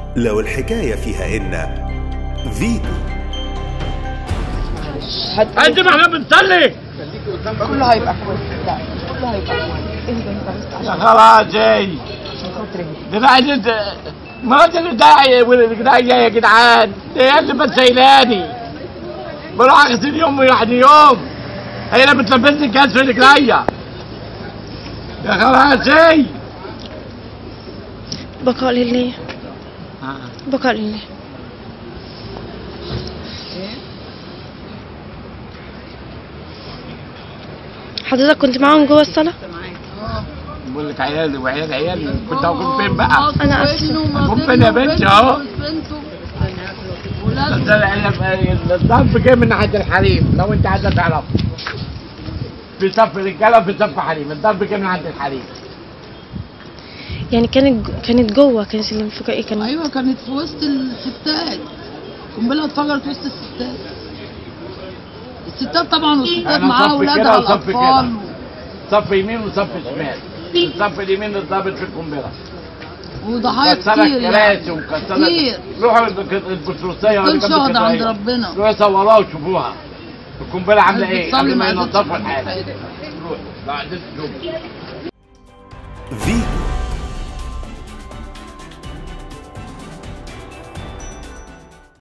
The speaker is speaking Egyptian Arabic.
لو الحكاية فيها إن فيتو انت ما احنا بنصلي كله هيبقى كويس لا كله هيبقى كويس اهدى انت بس يا عشان خلاص ايه عشان خاطري ده انا عايز مرات اللي داعي والجدعان جاي يا جدعان ده هي اللي بس سايلاني بروح اغسل يوم يعني يوم هي اللي بتلبسني الجهاز في رجليا يا خلاص ايه بقاء لله بقاء لله حضرتك كنت معاهم جوه الصلاة؟ بقول لك عيالي وعيال عيالي كنت هكون فين بقى؟ أنا آسفة. هكون فين يا بنتي اهو بس أنا- الضرب جاي من ناحيه الحريم لو انت عايزه تعرف في صف رجاله وفي صف حريم الضرب جاي من عند الحريم يعني كانت كانت جوه كانت الانفجار ايه كان ايوه كانت في وسط الستات قنبله اتفجرت وسط الستات الستات طبعا والستات أنا معاها صف اولادها كده وصف كده. الاطفال صف يمين وصف شمال الصف اليمين الضابط في القنبله وضحايا مكسره كتير يعني كراسي ومكسره كتير روحوا البك- البطرسيه دول اللي جنب شهداء عند الكترية. ربنا روحوا صوروها وشوفوها القنبله عامله ايه بتصلي قبل ما ما قدرتش ينظفوا تعمل الحاجه حاجة. روح بعدين تشوف فيتو